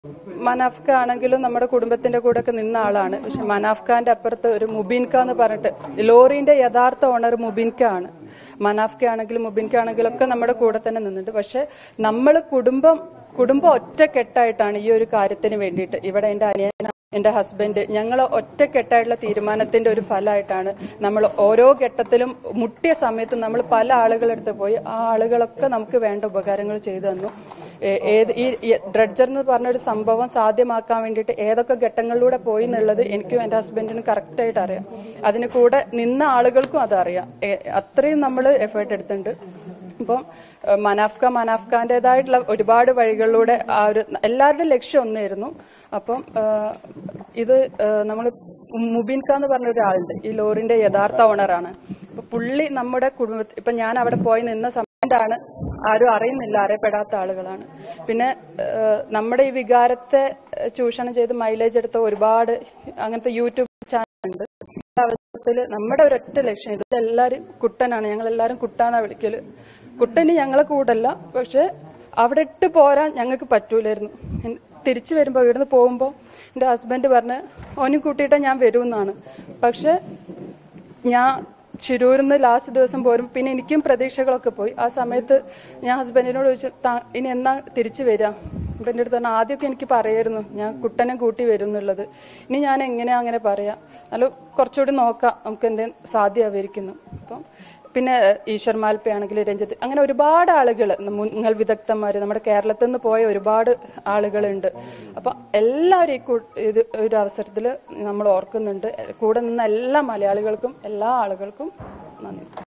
മനാഫ്ക ആണെങ്കിലും നമ്മുടെ കുടുംബത്തിന്റെ കൂടെ ഒക്കെ നിന്ന ആളാണ് പക്ഷെ മനാഫ്ഖാന്റെ അപ്പുറത്ത് ഒരു മുബീൻക എന്ന് പറഞ്ഞിട്ട് ലോറിന്റെ യഥാർത്ഥ ഓണർ മുബീൻക ആണ് മനാഫ്ക ആണെങ്കിലും മുബീൻക ആണെങ്കിലും ഒക്കെ നമ്മുടെ കൂടെ തന്നെ നിന്നിട്ടുണ്ട് പക്ഷെ നമ്മൾ കുടുംബം കുടുംബം ഒറ്റക്കെട്ടായിട്ടാണ് ഈ ഒരു കാര്യത്തിന് വേണ്ടിയിട്ട് ഇവിടെ എന്റെ അനിയന എന്റെ ഹസ്ബൻഡ് ഞങ്ങൾ ഒറ്റക്കെട്ടായിട്ടുള്ള തീരുമാനത്തിന്റെ ഒരു ഫലമായിട്ടാണ് നമ്മൾ ഓരോ ഘട്ടത്തിലും മുട്ടിയ സമയത്ത് നമ്മൾ പല ആളുകളെടുത്ത് പോയി ആ ആളുകളൊക്കെ നമുക്ക് വേണ്ട ഉപകാരങ്ങൾ ചെയ്തു തന്നു ഏ- ഏത് ഈ ഈ ഡ്രഡ്ജർ എന്ന് പറഞ്ഞ ഒരു സംഭവം സാധ്യമാക്കാൻ വേണ്ടിയിട്ട് ഏതൊക്കെ ഘട്ടങ്ങളിലൂടെ പോയി എന്നുള്ളത് എനിക്കും എന്റെ ഹസ്ബൻഡിനും കറക്റ്റായിട്ട് അറിയാം അതിന് കൂടെ നിന്ന ആളുകൾക്കും അതറിയാം ഏ- അത്രയും നമ്മൾ എഫേർട്ട് എടുത്തിട്ടുണ്ട് അപ്പം ഏഹ്, മനാഫ്ക മനാഫ്ഖാന്റേതായിട്ടുള്ള ഒരുപാട് വഴികളിലൂടെ ആ ഒരു എല്ലാവരുടെയും ലക്ഷ്യം ഒന്നായിരുന്നു അപ്പം ഏഹ്, ഇത് നമ്മൾ മുബീൻ ഖാൻ എന്ന് പറഞ്ഞ ഒരാളുണ്ട് ഈ ലോറിന്റെ യഥാർത്ഥ ഓണറാണ് അപ്പൊ പുള്ളി നമ്മുടെ കുടുംബത്തിൽ ഇപ്പൊ ഞാൻ അവിടെ പോയി നിന്ന സമയത്താണ് ആരും അറിയുന്നില്ല അറിയപ്പെടാത്ത ആളുകളാണ് പിന്നെ ഏഹ്, നമ്മുടെ ഈ വികാരത്തെ ഏഹ്, ചൂഷണം ചെയ്ത് മൈലേജ് എടുത്ത ഒരുപാട് അങ്ങനത്തെ യൂട്യൂബ് ചാനൽ ഉണ്ട് അവസരത്തില് നമ്മുടെ ഒരൊറ്റ ലക്ഷ്യം ഇത് എല്ലാരും കുട്ടനാണ് ഞങ്ങൾ എല്ലാരും കുട്ടാന്നാ വിളിക്കല് കുട്ടന് ഞങ്ങളെ കൂടല്ല പക്ഷെ അവിടെ ഇട്ട് പോരാൻ ഞങ്ങൾക്ക് പറ്റൂലായിരുന്നു എൻ- തിരിച്ചു വരുമ്പോ ഇവിടുന്ന് പോകുമ്പോ എന്റെ ഹസ്ബൻഡ് പറഞ്ഞ് ഓനും കൂട്ടിയിട്ടേ ഞാൻ വരുമെന്നാണ് പക്ഷെ ഞാൻ ശിരൂരിന്ന് ലാസ്റ്റ് ദിവസം പോരും പിന്നെ എനിക്കും പ്രതീക്ഷകളൊക്കെ പോയി ആ സമയത്ത് ഞാൻ ഹസ്ബൻഡിനോട് ചോദിച്ചു "താ- ഇനി എന്നാ തിരിച്ചു വരിക അപ്പം എൻ്റെ അടുത്ത് പറഞ്ഞു ആദ്യമൊക്കെ എനിക്ക് പറയായിരുന്നു ഞാൻ കുട്ടനെ കൂട്ടി വരും എന്നുള്ളത് ഇനി ഞാൻ എങ്ങനെയാ അങ്ങനെ പറയാ നല്ല കുറച്ചുകൂടി നോക്കാം നമുക്ക് എന്തെങ്കിലും സാധ്യമായിരിക്കുന്നു അപ്പം പിന്നെ ഏഹ്, ഈശ്വർ മാൽപ്പ ആണെങ്കിൽ രഞ്ജിത്ത് അങ്ങനെ ഒരുപാട് ആളുകൾ മുങ്ങൽ വിദഗ്ധന്മാർ നമ്മുടെ കേരളത്തിൽ നിന്ന് പോയ ഒരുപാട് ആളുകളുണ്ട് അപ്പൊ എല്ലാവരും ഈ കൂ- ഇത് ഒരു അവസരത്തിൽ നമ്മൾ ഓർക്കുന്നുണ്ട് കൂടെ നിന്ന എല്ലാ മലയാളികൾക്കും എല്ലാ ആളുകൾക്കും നന്ദി